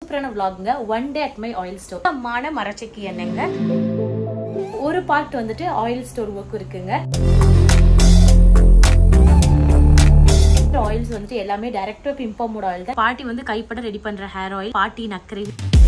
சூப்பரான vlogங்க one day at my oil store மான மரச்செக்கி எண்ணெய்ங்க ஒரு பார்ட் வந்துட்டு ஆயில் ஸ்டோர் ஒர்க் இருக்குங்க ஆயில்ஸ் வந்துட்டு எல்லாமே டைரக்டா பிம்பமோட ஆயில் தான் பாட்டி வந்து கைப்பட ரெடி பண்ற ஹேர் ஆயில் பாட்டி நக்கரை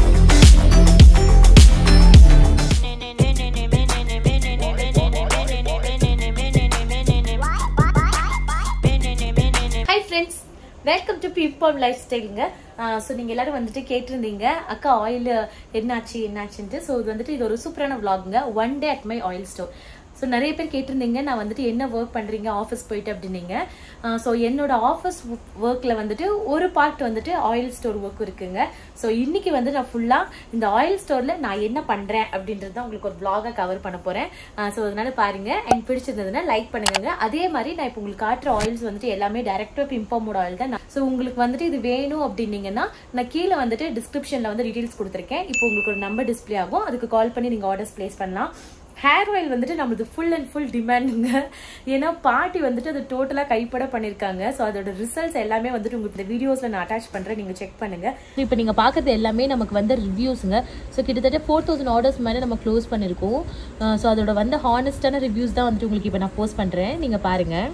hi friends welcome to Pimbam life ஸ்டைலுங்க ஸோ நீங்கள் எல்லாரும் வந்துட்டு கேட்டிருந்தீங்க அக்கா ஆயில் என்னாச்சு என்னாச்சுன்ட்டு ஸோ இது வந்துட்டு இது ஒரு சூப்பரான vlogங்க one day at my oil store so நிறைய பேர் கேட்டிருந்தீங்க நான் வந்துட்டு என்ன ஒர்க் பண்ணுறீங்க ஆஃபீஸ் போயிட்டு அப்படின்னீங்க ஸோ என்னோட ஆஃபீஸ் ஒர்க்கில் வந்துட்டு ஒரு பார்ட் வந்துட்டு ஆயில் ஸ்டோர் ஒர்க் இருக்குங்க ஸோ இன்னைக்கு வந்து நான் ஃபுல்லாக இந்த ஆயில் ஸ்டோரில் நான் என்ன பண்ணுறேன் அப்படின்றது தான் உங்களுக்கு ஒரு vlog-ஆ கவர் பண்ண போகிறேன் ஸோ அதனால பாருங்க அண்ட் பிடிச்சிருந்ததுன்னா லைக் பண்ணுங்க அதே மாதிரி நான் இப்போ உங்களுக்கு காட்டுற ஆயில்ஸ் வந்துட்டு எல்லாமே டேரக்டாக பிம்பமோட ஆயில் தான் ஸோ உங்களுக்கு வந்துட்டு இது வேணும் அப்படின்னீங்கன்னா நான் கீழே வந்துட்டு டிஸ்கிரிப்ஷனில் வந்து டீட்டெயில்ஸ் கொடுத்துருக்கேன் இப்போ உங்களுக்கு ஒரு நம்பர் டிஸ்ப்ளே ஆகும் அதுக்கு கால் பண்ணி நீங்கள் ஆர்டர்ஸ் ப்ளேஸ் பண்ணலாம் ஹேர் ஆயில் வந்துட்டு நம்மளுக்கு ஃபுல் அண்ட் ஃபுல் டிமாண்டுங்க ஏன்னா பாட்டி வந்துட்டு அது டோட்டலாக கைப்பட பண்ணியிருக்காங்க ஸோ அதோட ரிசல்ட்ஸ் எல்லாமே வந்துட்டு உங்களுக்கு இந்த வீடியோஸில் நான் அட்டாச் பண்ணுறேன் நீங்கள் செக் பண்ணுங்க இப்போ நீங்கள் பார்க்குறது எல்லாமே நமக்கு வந்த ரிவ்யூஸுங்க ஸோ கிட்டத்தட்ட ஃபோர் தௌசண்ட் ஆர்டர்ஸ் மேலே நம்ம க்ளோஸ் பண்ணியிருக்கோம் ஸோ அதோட வந்த ஹானஸ்டான ரிவ்யூஸ் தான் வந்துட்டு உங்களுக்கு இப்போ நான் போஸ்ட் பண்ணுறேன் நீங்கள் பாருங்கள்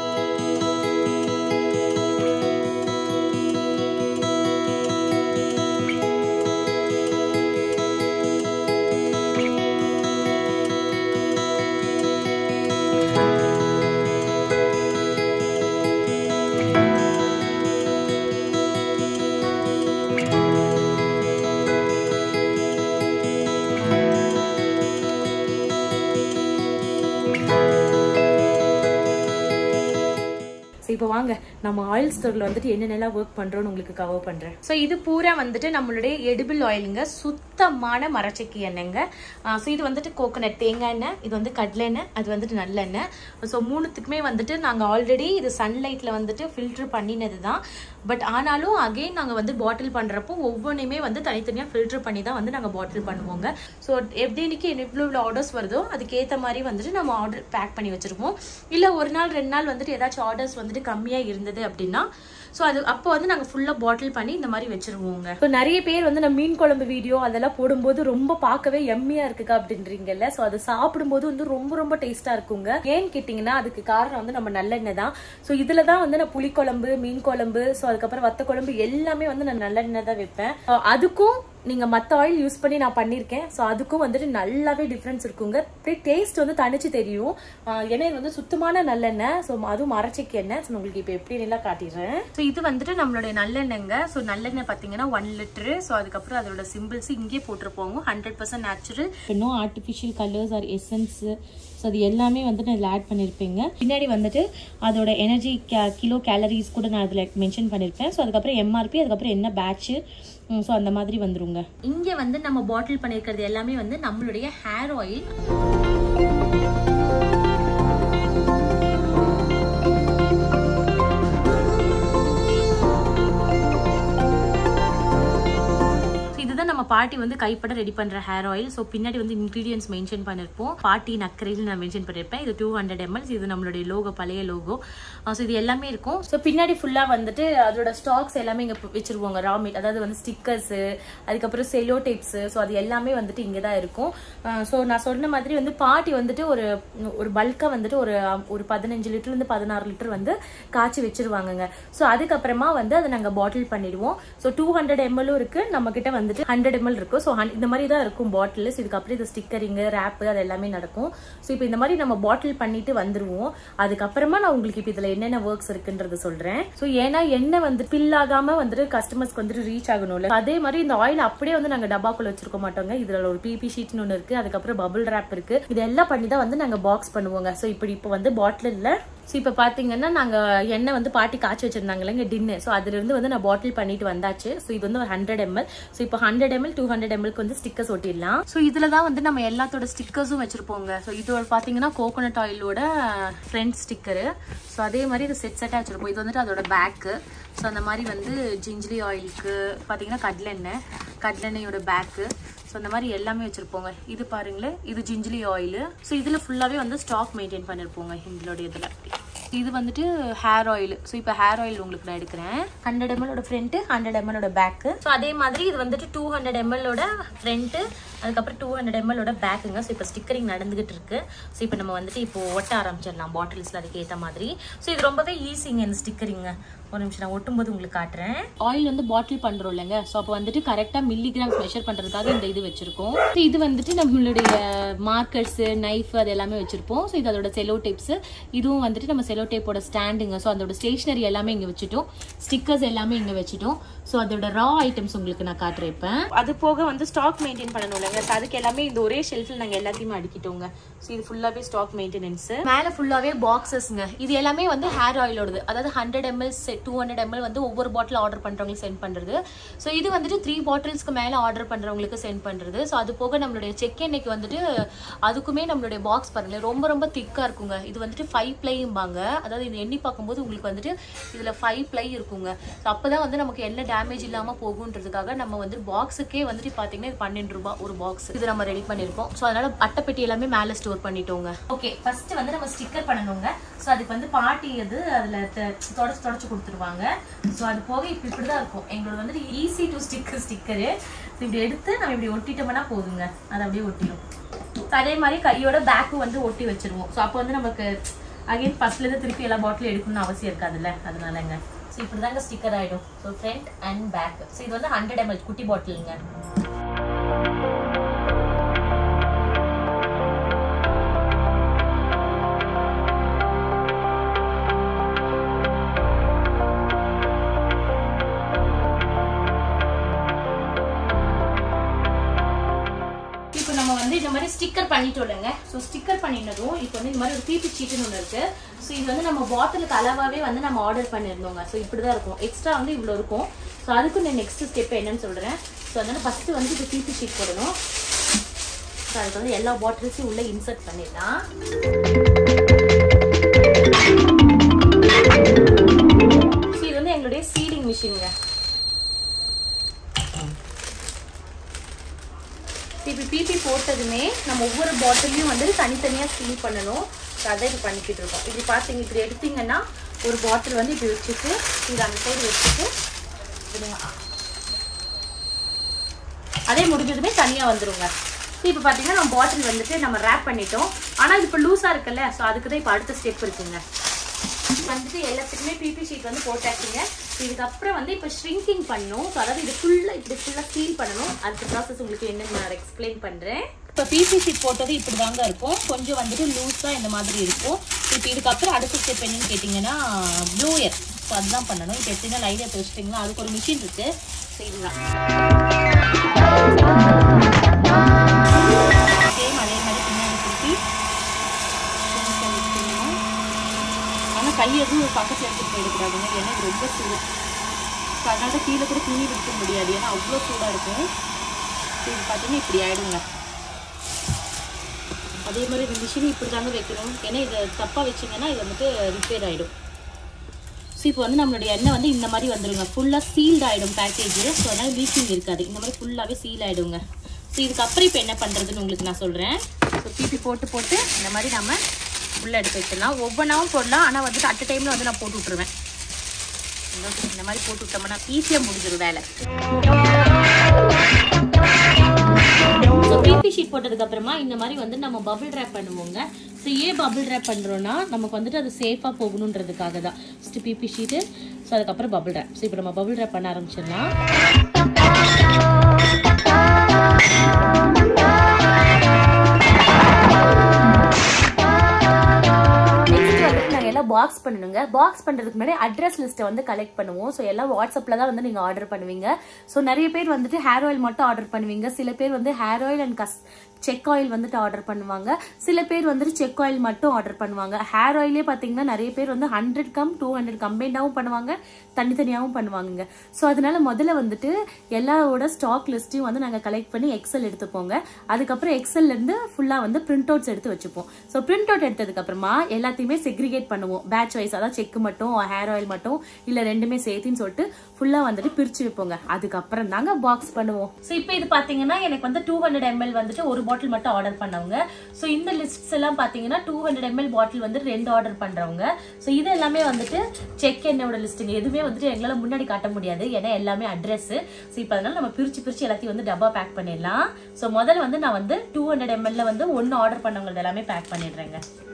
ஸோ இப்போ வாங்க நம்ம ஆயில் ஸ்டோரில் வந்துட்டு என்னென்னலாம் ஒர்க் பண்ணுறோன்னு உங்களுக்கு கவர் பண்ணுறேன் ஸோ இது பூரா வந்துட்டு நம்மளுடைய எடிபிள் ஆயிலுங்க சுத்தமான மரச்செக்கி எண்ணெய்ங்க ஸோ இது வந்துட்டு கோகோனட் தேங்காய் எண்ணெய் இது வந்து கடலை எண்ணெய் அது வந்துட்டு நல்லெண்ணெய் ஸோ மூணுத்துக்குமே வந்துட்டு நாங்கள் ஆல்ரெடி இது சன்லைட்டில் வந்துட்டு ஃபில்ட்ரு பண்ணினது தான் பட் ஆனாலும் அகெயின் நாங்கள் வந்து பாட்டில் பண்ணுறப்போ ஒவ்வொன்றையுமே வந்து தனித்தனியாக ஃபில்ட்ரு பண்ணி தான் வந்து நாங்கள் பாட்டில் பண்ணுவோங்க ஸோ எப்படினிக்கு எவ்வளோ இவ்வளோ ஆர்டர்ஸ் வருதோ அதுக்கேற்ற மாதிரி வந்துட்டு நம்ம ஆர்டர் பேக் பண்ணி வச்சுருப்போம் இல்லை ஒரு நாள் ரெண்டு நாள் வந்துட்டு ஏதாச்சும் ஆர்டர்ஸ் வந்துட்டு கம்மியாக இருந்தது அப்படின்னா ஸோ அது அப்போ வந்து நாங்கள் ஃபுல்லாக பாட்டில் பண்ணி இந்த மாதிரி வச்சிருவோங்க இப்போ நிறைய பேர் வந்து நான் மீன் குழம்பு வீடியோ அதெல்லாம் போடும்போது ரொம்ப பார்க்கவே எம்மியா இருக்குக்கா அப்படின்றீங்கல்ல ஸோ அது சாப்பிடும்போது வந்து ரொம்ப ரொம்ப டேஸ்டா இருக்குங்க ஏன்னு கேட்டிங்கன்னா அதுக்கு காரணம் வந்து நம்ம நல்லெண்ணெய் தான் ஸோ இதில் தான் வந்து நான் புளிக்குழம்பு மீன் குழம்பு ஸோ அதுக்கப்புறம் வத்த குழம்பு எல்லாமே வந்து நான் நல்லெண்ணெய் தான் வைப்பேன் So, அதுக்கும் நீங்க மத்த ஆயில் யூஸ் பண்ணி நான் பண்ணியிருக்கேன் ஸோ அதுக்கும் வந்துட்டு நல்லாவே டிஃப்ரென்ஸ் இருக்குங்க அப்படியே டேஸ்ட் வந்து தனிச்சு தெரியும் ஆஹ் ஏன்னா இது வந்து சுத்தமான நல்லெண்ணெய் ஸோ அதுவும் மரச்செக்கு எண்ணெய் ஸோ உங்களுக்கு இப்போ எப்படி நல்லா காட்டிடுறேன் ஸோ இது வந்துட்டு நம்மளுடைய நல்லெண்ணெய்ங்க ஸோ நல்லெண்ணெய் பார்த்தீங்கன்னா ஒன் லிட்டரு ஸோ அதுக்கப்புறம் அதோட சிம்பிள்ஸ் இங்கே போட்டிருப்போங்க ஹண்ட்ரட் பர்சன்ட் நேச்சுரல் இன்னும் artificial colours or essence so அது எல்லாமே வந்துட்டு நான் ஆட் பண்ணியிருப்பேங்க பின்னாடி வந்துட்டு அதோட எனர்ஜி கிலோ கேலரிஸ் கூட நான் அதில் மென்ஷன் பண்ணியிருப்பேன் ஸோ அதுக்கப்புறம் எம்ஆர்பி அதுக்கப்புறம் என்ன பேட்ச்சு ஸோ அந்த மாதிரி வந்துருங்க இங்கே வந்து நம்ம பாட்டில் பண்ணியிருக்கிறது எல்லாமே வந்து நம்மளுடைய ஹேர் ஆயில் இதுதான் நம்ம பாட்டி வந்து கைப்பட ரெடி பண்ற ஹேர் ஆயில் ஸோ பின்னாடி வந்து இன்கிரீடியன்ஸ் மென்ஷன் பண்ணிருப்போம் பாட்டி நக்கரையில் நான் மென்ஷன் பண்ணிருப்பேன் இது டூ ஹண்ட்ரட் எம்எல்ஸ் இது நம்மளுடைய லோகோ பழைய லோகோ ஸோ இது எல்லாமே இருக்கும் ஸோ பின்னாடி ஃபுல்லா வந்துட்டு அதோட ஸ்டாக்ஸ் எல்லாமே இங்க வச்சிருவாங்க ரா மீட் அதாவது வந்து ஸ்டிக்கர்ஸ் அதுக்கப்புறம் செலோ டேப்ஸ் ஸோ அது எல்லாமே வந்துட்டு இங்கே தான் இருக்கும் ஸோ நான் சொன்ன மாதிரி வந்து பாட்டி வந்துட்டு ஒரு ஒரு பல்கா வந்துட்டு ஒரு ஒரு பதினஞ்சு லிட்டர்ல இருந்து பதினாறு லிட்டர் வந்து காய்ச்சி வச்சிருவாங்கங்க ஸோ அதுக்கப்புறமா வந்து அதை நாங்கள் பாட்டில் பண்ணிடுவோம் ஸோ டூ ஹண்ட்ரட் எம்எல்லும் இருக்கு நம்ம கிட்ட வந்துட்டு ஹண்ட்ரட் எம்எல் இருக்கும் ஸோ இந்த மாதிரி தான் இருக்கும் பாட்டில் இதுக்கப்புறம் இது ஸ்டிக்கரிங்கு ரேப்பு அது எல்லாமே நடக்கும் ஸோ இப்போ இந்த மாதிரி நம்ம பாட்டில் பண்ணிட்டு வந்துருவோம் அதுக்கப்புறமா நான் உங்களுக்கு இப்போ இதில் என்னென்ன ஒர்க்ஸ் இருக்குன்றது சொல்றேன் ஸோ ஏன்னா எண்ணெய் வந்து பில் ஆகாம வந்துட்டு கஸ்டமர்ஸ்க்கு வந்துட்டு ரீச் ஆகணும்ல அதே மாதிரி இந்த ஆயில் அப்படியே வந்து நாங்கள் டப்பாக்குள்ள வச்சிருக்க மாட்டோங்க இதுல ஒரு பிபி ஷீட்னு ஒன்று இருக்கு அதுக்கப்புறம் பபுள் ரேப் இருக்கு இதெல்லாம் பண்ணி தான் வந்து நாங்கள் பாக்ஸ் பண்ணுவோங்க ஸோ இப்படி இப்போ வந்து பாட்டில் இல்லை ஸோ இப்போ பார்த்தீங்கன்னா நாங்கள் எண்ணெய் வந்து பாட்டி காய்ச்சி வச்சிருந்தாங்களே இங்கே டின்னு ஸோ அதுலேருந்து வந்து நான் பாட்டில் பண்ணிட்டு வந்தாச்சு ஸோ இது வந்து ஒரு ஹண்ட்ரட் எம்எல் ஸோ இப்போ ஹண்ட்ரட் எம்எல் டூ ஹண்ட்ரட் எம்எல்க்கு வந்து ஸ்டிக்கர்ஸ் ஒட்டிடலாம் ஸோ இதில் தான் வந்து நம்ம எல்லாத்தோட ஸ்டிக்கர்ஸும் வச்சிருப்போங்க ஸோ இது ஒரு பார்த்தீங்கன்னா கோகோனட் ஆயிலோட ஃப்ரண்ட் ஸ்டிக்கரு ஸோ அதே மாதிரி இது செட் செட்டாக வச்சிருப்போம் இது வந்துட்டு அதோட பேக்கு ஸோ அந்த மாதிரி வந்து ஜிஞ்சிலி ஆயிலுக்கு பார்த்தீங்கன்னா கடலெண்ணெய் கடலெண்ணெயோட பேக்கு ஸோ அந்த மாதிரி எல்லாமே வச்சுருப்போங்க இது பாருங்களேன் இது ஜிஞ்சிலி ஆயில் ஸோ இதில் ஃபுல்லாகவே வந்து ஸ்டாக் மெயின்டைன் பண்ணியிருப்போங்க எங்களோட இதில் இது வந்துட்டு ஹேர் ஆயில் ஸோ இப்போ ஹேர் ஆயில் உங்களுக்கு நான் எடுக்கிறேன் ஹண்ட்ரட் எம்எலோட ஃப்ரண்ட்டு ஹண்ட்ரட் எம்எலோட பேக்கு ஸோ அதே மாதிரி இது வந்துட்டு டூ ஹண்ட்ரட் எம்எலோட ஃப்ரண்ட்டு அதுக்கப்புறம் டூ ஹண்ட்ரட் எம்எலோட பேக்குங்க ஸோ இப்போ ஸ்டிக்கரிங் நடந்துகிட்டு இருக்கு ஸோ இப்போ நம்ம வந்துட்டு இப்போ ஒட்ட ஆரம்பிச்சிடலாம் பாட்டில்ஸில் அதுக்கு ஏற்ற மாதிரி ஸோ இது ரொம்பவே ஈஸிங்க இந்த ஸ்டிக்கரிங்க ஒரு நிமிஷம் நான் ஒட்டும்போது உங்களுக்கு காட்டுறேன் ஆயில் வந்து பாட்டில் பண்ணுறோம் இல்லைங்க ஸோ அப்போ வந்துட்டு கரெக்டாக மில்லிகிராம்ஸ் மெஷர் பண்ணுறதுக்காக இந்த இது வச்சிருக்கோம் ஸோ இது வந்துட்டு நம்மளுடைய மார்க்கர்ஸு நைஃப் அது எல்லாமே வச்சிருப்போம் ஸோ இது அதோட செலோ டேப்ஸ் இதுவும் வந்துட்டு நம்ம செலோ டேப்போட ஸ்டாண்டுங்க ஸோ அதோட ஸ்டேஷனரி எல்லாமே இங்கே வச்சுட்டோம் ஸ்டிக்கர்ஸ் எல்லாமே இங்கே வச்சுட்டோம் ஸோ அதோட ரா ஐட்டம்ஸ் உங்களுக்கு நான் காட்டுறேன் இப்போ அது போக வந்து ஸ்டாக் மெயின்டைன் பண்ணணும் இல்லைங்க ஸோ அதுக்கு எல்லாமே இந்த ஒரே ஷெல்ஃபில் நாங்கள் எல்லாத்தையுமே அடிக்கிட்டோங்க ஸோ இது ஃபுல்லாகவே ஸ்டாக் மெயின்டெனன்ஸ் மேலே ஃபுல்லாகவே பாக்ஸஸ்ங்க இது எல்லாமே வந்து ஹேர் ஆயிலோடது அதாவது hundred ML two hundred ML வந்து ஒவ்வொரு பாட்டில் ஆர்டர் பண்ணுறவங்களுக்கு சென்ட் பண்ணுறது ஸோ இது வந்துட்டு த்ரீ பாட்டில்ஸ்க்கு மேலே ஆர்டர் பண்ணுறவங்களுக்கு சென்ட் பண்ணுறது ஸோ அது போக நம்மளுடைய செக் எண்ணெய்க்கு வந்துட்டு அதுக்குமே நம்மளுடைய பாக்ஸ் பாருங்களேன் ரொம்ப ரொம்ப திக்காக இருக்குங்க இது வந்துட்டு ஃபைவ் ப்ளைம்பாங்க அதாவது இது எண்ணி பார்க்கும்போது உங்களுக்கு வந்துட்டு இதில் ஃபைவ் ப்ளை இருக்குங்க ஸோ அப்போ தான் வந்து நமக்கு என்ன டேமேஜ் இல்லாமல் போகுன்றதுக்காக நம்ம வந்து பாக்ஸுக்கே வந்துட்டு பார்த்தீங்கன்னா இது பன்னெண்டு ரூபாய் ஒரு பாக்ஸ் இது நம்ம ரெடி பண்ணியிருக்கோம் ஸோ அதனால அட்டைப்பெட்டி எல்லாமே மேலே ஸ்டோர் பண்ணிட்டோங்க ஓகே ஃபர்ஸ்ட் வந்து நம்ம ஸ்டிக்கர் பண்ணணுங்க ஸோ அதுக்கு வந்து பாட்டி அது அதில் தொடச்சு தொடச்சு கொடுத்துருவாங்க ஸோ அது போக இப்படி இப்படி தான் இருக்கும் எங்களோட வந்துட்டு easy to sticker sticker so இப்படி எடுத்து நம்ம இப்படி ஒட்டிட்டோம்னா போதுங்க அதை அப்படியே ஒட்டிடும் அதே மாதிரி கையோட பேக்கும் வந்து ஒட்டி வச்சிருவோம் ஸோ அப்போ வந்து நமக்கு அகைன் ஃபர்ஸ்ட்லேருந்து திருப்பி எல்லா பாட்டிலும் எடுக்கணும்னு அவசியம் இருக்காதுல்ல அதனாலங்க ஸோ இப்படி தாங்க ஸ்டிக்கர் ஆகிடும் so front and back so இது வந்து ஹண்ட்ரட் எம்எல் குட்டி பாட்டிலுங்க இப்போ நம்ம வந்து இந்த மாதிரி ஸ்டிக்கர் பண்ணிட்டோம் இல்லைங்க ஸோ ஸ்டிக்கர் பண்ணினதும் இப்போ வந்து இந்த மாதிரி ஒரு பிபி சீட்டுன்னு ஒன்று இருக்கு ஸோ இது வந்து நம்ம பாட்டிலுக்கு அளவாகவே வந்து நம்ம ஆர்டர் பண்ணியிருந்தோங்க ஸோ இப்படி தான் இருக்கும் எக்ஸ்ட்ரா வந்து இவ்வளோ இருக்கும் ஸோ அதுக்கு நான் நெக்ஸ்ட் ஸ்டெப் என்னன்னு சொல்கிறேன் ஸோ அதனால ஃபஸ்ட்டு வந்து இப்போ பிபி ஷீட் போடணும் ஸோ அதுக்கு வந்து எல்லா பாட்டில்ஸையும் உள்ளே இன்சர்ட் பண்ணிடலாம் ஸோ இது வந்து எங்களுடைய சீலிங் மிஷினுங்க இப்போ பிபி போட்டதுமே நம்ம ஒவ்வொரு பாட்டிலையும் வந்து தனித்தனியாக சீல் பண்ணணும் ஸோ அதை இது பண்ணிக்கிட்டு இருக்கோம் இப்படி பார்த்தீங்க இப்படி எடுத்தீங்கன்னா ஒரு பாட்டில் வந்து இப்படி வச்சுட்டு இது அந்த சைடு வச்சுட்டு விடுங்க. அதே முடிஞ்சதுமே தனியாக வந்துருங்க இப்போ பார்த்தீங்கன்னா நம்ம பாட்டில் வந்துட்டு நம்ம ரேப் பண்ணிட்டோம் ஆனால் இது இப்போ லூஸாக இருக்குல்ல ஸோ அதுக்கு தான் இப்போ அடுத்த ஸ்டெப் இருக்குங்க வந்துட்டு எல்லாத்துக்குமே பிபி ஷீட் வந்து போட்டாச்சுங்க இதுக்கப்புறம் வந்து இப்போ ஷ்ரிங்கிங் பண்ணணும் ஸோ அதாவது இது ஃபுல்லாக இப்படி ஃபுல்லாக சீல் பண்ணணும் அடுத்த ப்ராசஸ் உங்களுக்கு என்னன்னு நான் எக்ஸ்பிளைன் பண்ணுறேன் இப்போ பிபி ஷீட் போட்டது இப்படி தாங்க இருக்கும் கொஞ்சம் வந்துட்டு லூஸாக இந்த மாதிரி இருக்கும் இப்போ இதுக்கப்புறம் அடுத்த ஸ்டெப் என்னன்னு கேட்டிங்கன்னா ப்ளூயர் ஸோ அதுதான் பண்ணணும் இப்போ எப்படின்னா லைட் எடுத்து வச்சிட்டிங்கன்னா அதுக்கு ஒரு மிஷின் இருக்குது ஸோ இதுதான் சேம் அதே மாதிரி பின்னாடி திருப்பி ஆனால் கை எதுவும் பக்கத்தில் எடுத்துகிட்டு போயிடக்கூடாதுங்க ஏன்னா இது ரொம்ப சூடு ஸோ அதனால தான் கீழே கூட துணி விற்க முடியாது ஏன்னா அவ்வளோ சூடாக இருக்கும் ஸோ இது பார்த்தீங்கன்னா இப்படி ஆயிடுங்க அதே மாதிரி இந்த மிஷின் இப்படி தாங்க வைக்கணும் ஏன்னா இதை தப்பாக வச்சிங்கன்னா இது வந்துட்டு ரிப்பேர் ஆகிடும் ஸோ இப்போ வந்து நம்மளுடைய எண்ணெய் வந்து இந்த மாதிரி வந்துருங்க ஃபுல்லாக சீல்டு ஆகிடும் பேக்கேஜ் ஸோ அதனால் லீக்கிங் இருக்காது இந்த மாதிரி ஃபுல்லாகவே சீல் ஆகிடுங்க ஸோ இதுக்கப்புறம் இப்போ என்ன பண்ணுறதுன்னு உங்களுக்கு நான் சொல்கிறேன் ஸோ பிபி போட்டு போட்டு இந்த மாதிரி நம்ம உள்ளே எடுத்து வச்சிடலாம் ஒவ்வொன்றாவும் போடலாம் ஆனால் வந்துட்டு அட் டைமில் வந்து நான் போட்டு விட்ருவேன் இந்த மாதிரி போட்டு விட்டோம்னா ஈஸியாக முடிஞ்சிடும் வேலை ஸோ பிபி ஷீட் போட்டதுக்கு அப்புறமா இந்த மாதிரி வந்து நம்ம பபிள் ட்ராப் பண்ணுவோங்க ஸோ ஏன் பபிள் ட்ராப் பண்ணுறோன்னா நமக்கு வந்துட்டு அது சேஃபாக போகணுன்றதுக்காக தான் ஃபஸ்ட்டு பிபி ஷீட்டு ஸோ அதுக்கப்புறம் பபிள் ட்ராப் ஸோ இப்போ நம்ம பபிள் ட்ராப் பண்ண ஆரம்பிச்சிடலாம் நெக்ஸ்ட் வந்துட்டு நாங்கள் எல்லாம் பாக்ஸ் பண்ணணுங்க பாக்ஸ் பண்ணுறதுக்கு முன்னாடி அட்ரஸ் லிஸ்ட்டை வந்து கலெக்ட் பண்ணுவோம் ஸோ எல்லாம் வாட்ஸ்அப்பில் தான் வந்து நீங்கள் ஆர்டர் பண்ணுவீங்க ஸோ நிறைய பேர் வந்துட்டு ஹேர் ஆயில் மட்டும் ஆர்டர் பண்ணுவீங்க சில பேர் வந்து ஹேர் ஆயில் அண்ட் கஸ் செக் ஆயில் வந்துட்டு ஆர்டர் பண்ணுவாங்க சில பேர் வந்துட்டு செக் ஆயில் மட்டும் ஆர்டர் பண்ணுவாங்க ஹேர் ஆயிலே பார்த்தீங்கன்னா நிறைய பேர் வந்து ஹண்ட்ரட் கம் டூ ஹண்ட்ரட் கம்பைண்டாகவும் பண்ணுவாங்க தனித்தனியாகவும் பண்ணுவாங்க ஸோ அதனால முதல்ல வந்துட்டு எல்லாரோட ஸ்டாக் லிஸ்ட்டையும் வந்து நாங்கள் கலெக்ட் பண்ணி எக்ஸல் எடுத்துப்போங்க அதுக்கப்புறம் எக்ஸல்லேருந்து ஃபுல்லாக வந்து பிரிண்ட் அவுட்ஸ் எடுத்து வச்சுப்போம் ஸோ பிரிண்ட் அவுட் எடுத்ததுக்கு அப்புறமா எல்லாத்தையுமே செக்ரிகேட் பண்ணுவோம் பேட்ச் வைஸ் அதாவது செக்கு மட்டும் ஹேர் ஆயில் மட்டும் இல்ல ரெண்டுமே சேர்த்துன்னு சொல்லிட்டு ஃபுல்லா வந்துட்டு பிரிச்சு வைப்போங்க அதுக்கப்புறம் தாங்க பாக்ஸ் பண்ணுவோம் ஸோ இப்போ இது பாத்தீங்கன்னா எனக்கு வந்து டூ ஹண்ட்ரட் எம்எல் வந்துட்டு ஒரு பாட்டில் மட்டும் ஆர்டர் பண்ணவங்க ஸோ இந்த லிஸ்ட்ஸ் எல்லாம் பாத்தீங்கன்னா டூ ஹண்ட்ரட் எம்எல் பாட்டில் வந்து ரெண்டு ஆர்டர் பண்றவங்க ஸோ இது எல்லாமே வந்துட்டு செக் என்னோட லிஸ்ட்டுங்க எதுவுமே வந்துட்டு எங்களால முன்னாடி காட்ட முடியாது ஏன்னா எல்லாமே அட்ரஸ் ஸோ இப்போ அதனால நம்ம பிரிச்சு பிரிச்சு எல்லாத்தையும் வந்து டப்பா பேக் பண்ணிடலாம் ஸோ முதல்ல வந்து நான் வந்து டூ ஹண்ட்ரட் எம்எல்ல வந்து ஒன்று ஆர்டர் பண்ணவங்க எல்லாமே பேக் பண்ணிடுறேங்க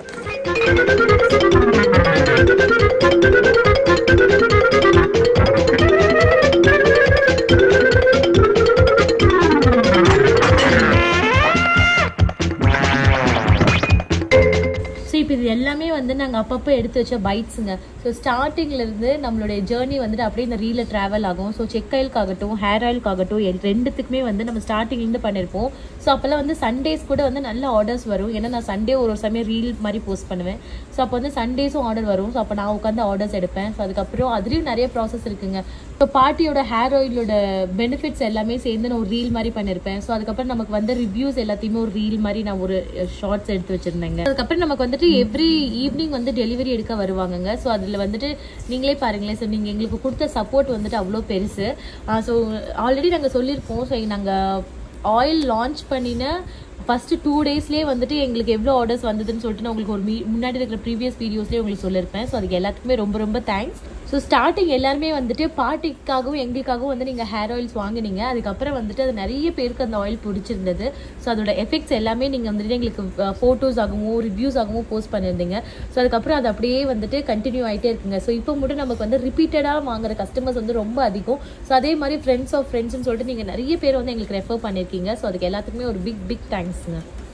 ஸோ இப்போ இது எல்லாமே வந்து நாங்கள் அப்பப்போ எடுத்து வச்ச பைட்ஸுங்க ஸோ ஸ்டார்டிங்லேருந்து நம்மளுடைய ஜேர்னி வந்துட்டு அப்படியே இந்த ரீல ட்ராவல் ஆகும் ஸோ செக் ஆயிலுக்காகட்டும் ஹேர் ஆயிலுக்காகட்டும் எல் ரெண்டுத்துக்குமே வந்து நம்ம ஸ்டார்டிங்லேருந்து பண்ணியிருப்போம் ஸோ அப்போல்லாம் வந்து சண்டேஸ் கூட வந்து நல்ல ஆர்டர்ஸ் வரும் ஏன்னா நான் சண்டே ஒரு ஒரு சமயம் ரீல் மாதிரி போஸ்ட் பண்ணுவேன் ஸோ அப்போ வந்து சண்டேஸும் ஆர்டர் வரும் ஸோ அப்போ நான் உட்காந்து ஆர்டர்ஸ் எடுப்பேன் ஸோ அதுக்கப்புறம் அதுலேயும் நிறைய ப்ராசஸ் இருக்குங்க இப்போ பாட்டியோட ஹேர் ஆயிலோட பெனிஃபிட்ஸ் எல்லாமே சேர்ந்து நான் ஒரு ரீல் மாதிரி பண்ணியிருப்பேன் ஸோ அதுக்கப்புறம் நமக்கு வந்து ரிவ்யூஸ் எல்லாத்தையுமே ஒரு ரீல் மாதிரி நான் ஒரு ஷார்ட்ஸ் எடுத்து வச்சிருந்தேங்க அதுக்கப்புறம் நமக்கு வந்துட்டு எவ்ரி ஈவினிங் வந்து டெலிவரி எடுக்க வருவாங்கங்க ஸோ அதில் வந்துட்டு நீங்களே பாருங்களேன் ஸோ நீங்கள் எங்களுக்கு கொடுத்த சப்போர்ட் வந்துட்டு அவ்வளோ பெருசு ஸோ ஆல்ரெடி நாங்கள் சொல்லியிருக்கோம் ஸோ நாங்கள் ஆயில் லான்ச் பண்ணின ஃபஸ்ட்டு டூ டேஸ்லேயே வந்துட்டு எங்களுக்கு எவ்வளோ ஆர்டர்ஸ் வந்ததுன்னு சொல்லிட்டு நான் உங்களுக்கு ஒரு மீ முன்னாடி இருக்கிற ப்ரீவியஸ் வீடியோஸ்லேயே உங்களுக்கு சொல்லியிருப்பேன் ஸோ அதுக்கு எல்லாத்துக்குமே ரொம்ப ரொம்ப தேங்க்ஸ் ஸோ ஸ்டார்டிங் எல்லாருமே வந்துட்டு பாட்டிக்காகவும் எங்களுக்காகவும் வந்து நீங்கள் ஹேர் ஆயில்ஸ் வாங்குனீங்க அதுக்கப்புறம் வந்துட்டு அது நிறைய பேருக்கு அந்த ஆயில் பிடிச்சிருந்தது ஸோ அதோட எஃபெக்ட்ஸ் எல்லாமே நீங்கள் வந்துட்டு எங்களுக்கு ஃபோட்டோஸ் ஆகவும் ரிவ்யூஸ் ஆகவும் போஸ்ட் பண்ணியிருந்தீங்க ஸோ அதுக்கப்புறம் அது அப்படியே வந்துட்டு கண்டினியூ ஆகிட்டே இருக்குங்க ஸோ இப்போ மட்டும் நமக்கு வந்து ரிப்பீட்டடாக வாங்குற கஸ்டமர்ஸ் வந்து ரொம்ப அதிகம் ஸோ அதே மாதிரி ஃப்ரெண்ட்ஸ் ஆஃப் ஃப்ரெண்ட்ஸ்னு சொல்லிட்டு நீங்கள் நிறைய பேர் வந்து எங்களுக்கு ரெஃபர் பண்ணியிருக்கீங்க ஸோ அதுக்கு எல்லாத்துக்குமே ஒரு பிக் பிக் தேங்க்ஸுங்க